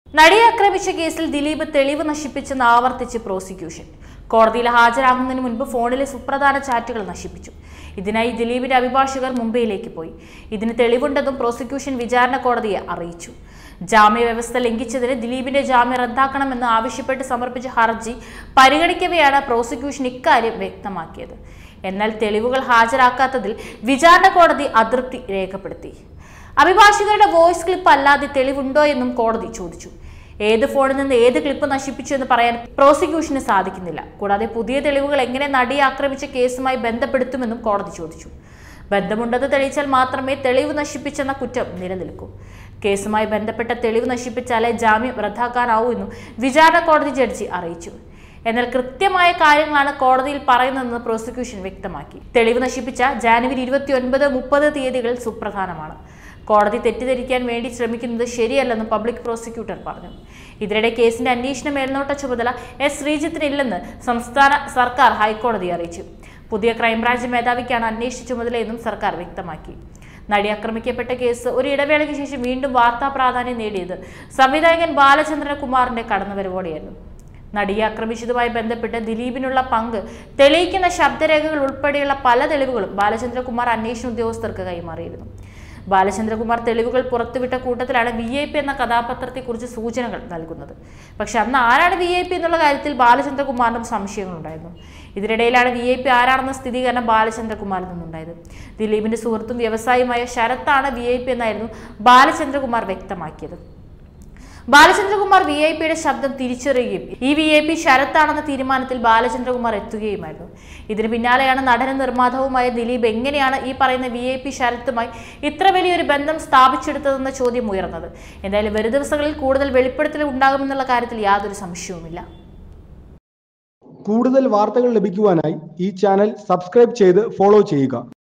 നടിയെ ആക്രമിച്ച കേസിൽ ദിലീപ് തെളിവ് നശിപ്പിച്ചെന്ന് ആവർത്തിച്ച് പ്രോസിക്യൂഷൻ കോടതിയിൽ ഹാജരാകുന്നതിന് മുൻപ് ഫോണിലെ സുപ്രധാന ചാറ്റുകൾ നശിപ്പിച്ചു ഇതിനായി ദിലീപിന്റെ അഭിഭാഷകർ മുംബൈയിലേക്ക് പോയി ഇതിന് തെളിവുണ്ടെന്നും പ്രോസിക്യൂഷൻ വിചാരണ കോടതിയെ അറിയിച്ചു ജാമ്യ വ്യവസ്ഥ ലംഘിച്ചതിന് ദിലീപിന്റെ ജാമ്യം റദ്ദാക്കണമെന്ന് ആവശ്യപ്പെട്ട് സമർപ്പിച്ച ഹർജി പരിഗണിക്കവെയാണ് പ്രോസിക്യൂഷൻ ഇക്കാര്യം വ്യക്തമാക്കിയത് എന്നാൽ തെളിവുകൾ ഹാജരാക്കാത്തതിൽ വിചാരണ കോടതി അതൃപ്തി രേഖപ്പെടുത്തി അഭിഭാഷകരുടെ വോയിസ് ക്ലിപ്പ് അല്ലാതെ തെളിവുണ്ടോ എന്നും കോടതി ചോദിച്ചു ഏത് ഫോണിൽ നിന്ന് ഏത് ക്ലിപ്പ് നശിപ്പിച്ചു എന്ന് പറയാൻ പ്രോസിക്യൂഷന് സാധിക്കുന്നില്ല കൂടാതെ പുതിയ തെളിവുകൾ എങ്ങനെ നടിയെ ആക്രമിച്ച കേസുമായി ബന്ധപ്പെടുത്തുമെന്നും കോടതി ചോദിച്ചു ബന്ധമുണ്ടെന്ന് തെളിയിച്ചാൽ മാത്രമേ തെളിവ് നശിപ്പിച്ചെന്ന കുറ്റം നിലനിൽക്കൂ കേസുമായി ബന്ധപ്പെട്ട തെളിവ് നശിപ്പിച്ചാലേ ജാമ്യം റദ്ദാക്കാനാവൂ എന്നും വിചാരണ കോടതി ജഡ്ജി അറിയിച്ചു എന്നാൽ കൃത്യമായ കാര്യങ്ങളാണ് കോടതിയിൽ പറയുന്നതെന്ന് പ്രോസിക്യൂഷൻ വ്യക്തമാക്കി തെളിവ് നശിപ്പിച്ച ജാനുവരി ഇരുപത്തി ഒൻപത് മുപ്പത് തീയതികൾ സുപ്രധാനമാണ് കോടതി തെറ്റിദ്ധരിക്കാൻ വേണ്ടി ശ്രമിക്കുന്നത് ശരിയല്ലെന്ന് പബ്ലിക് പ്രോസിക്യൂട്ടർ പറഞ്ഞു ഇതിനിടെ കേസിന്റെ അന്വേഷണ മേൽനോട്ട ചുമതല എസ് ശ്രീജിത്തിനില്ലെന്ന് സംസ്ഥാന സർക്കാർ ഹൈക്കോടതിയെ അറിയിച്ചു പുതിയ ക്രൈംബ്രാഞ്ച് മേധാവിക്കാണ് അന്വേഷണ ചുമതലയെന്നും സർക്കാർ വ്യക്തമാക്കി നടി ആക്രമിക്കപ്പെട്ട കേസ് ഒരു ഇടവേളയ്ക്ക് ശേഷം വീണ്ടും വാർത്താ പ്രാധാന്യം നേടിയത് സംവിധായകൻ ബാലചന്ദ്രകുമാറിന്റെ കടന്നുവരവോടെയായിരുന്നു നടിയെ ആക്രമിച്ചതുമായി ബന്ധപ്പെട്ട് ദിലീപിനുള്ള പങ്ക് തെളിയിക്കുന്ന ശബ്ദരേഖകൾ ഉൾപ്പെടെയുള്ള പല തെളിവുകളും ബാലചന്ദ്രകുമാർ അന്വേഷണ ഉദ്യോഗസ്ഥർക്ക് കൈമാറിയിരുന്നു ബാലചന്ദ്രകുമാർ തെളിവുകൾ പുറത്തുവിട്ട കൂട്ടത്തിലാണ് വി ഐ പി എന്ന കഥാപാത്രത്തെക്കുറിച്ച് സൂചനകൾ നൽകുന്നത് പക്ഷെ അന്ന് ആരാണ് വി ഐ പി എന്നുള്ള കാര്യത്തിൽ ബാലചന്ദ്രകുമാറിനും സംശയങ്ങളുണ്ടായിരുന്നു ഇതിനിടയിലാണ് വി ഐ പി ആരാണെന്ന സ്ഥിരീകരണം ബാലചന്ദ്രകുമാറിൽ നിന്നുണ്ടായത് ദിലീപിന്റെ സുഹൃത്തും വ്യവസായിയുമായ ശരത്താണ് വി ഐ പി എന്നായിരുന്നു ബാലചന്ദ്രകുമാർ വ്യക്തമാക്കിയത് ബാലചന്ദ്രകുമാർ വി ഐ പിയുടെ ശബ്ദം തിരിച്ചറിയുകയും ഈ വി ഐ പി ശരത്താണെന്ന തീരുമാനത്തിൽ ബാലചന്ദ്രകുമാർ എത്തുകയുമായിരുന്നു ഇതിന് പിന്നാലെയാണ് നടനും നിർമ്മാതാവുമായ ദിലീപ് എങ്ങനെയാണ് ഈ പറയുന്ന വി ഐ പി ശരത്തുമായി ഇത്ര വലിയൊരു ബന്ധം സ്ഥാപിച്ചെടുത്തതെന്ന ചോദ്യം ഉയർന്നത് എന്തായാലും വരും ദിവസങ്ങളിൽ കൂടുതൽ വെളിപ്പെടുത്തൽ ഉണ്ടാകുമെന്നുള്ള കാര്യത്തിൽ യാതൊരു സംശയവുമില്ല കൂടുതൽ വാർത്തകൾ ലഭിക്കുവാനായി ഈ ചാനൽ സബ്സ്ക്രൈബ് ചെയ്ത് ഫോളോ ചെയ്യുക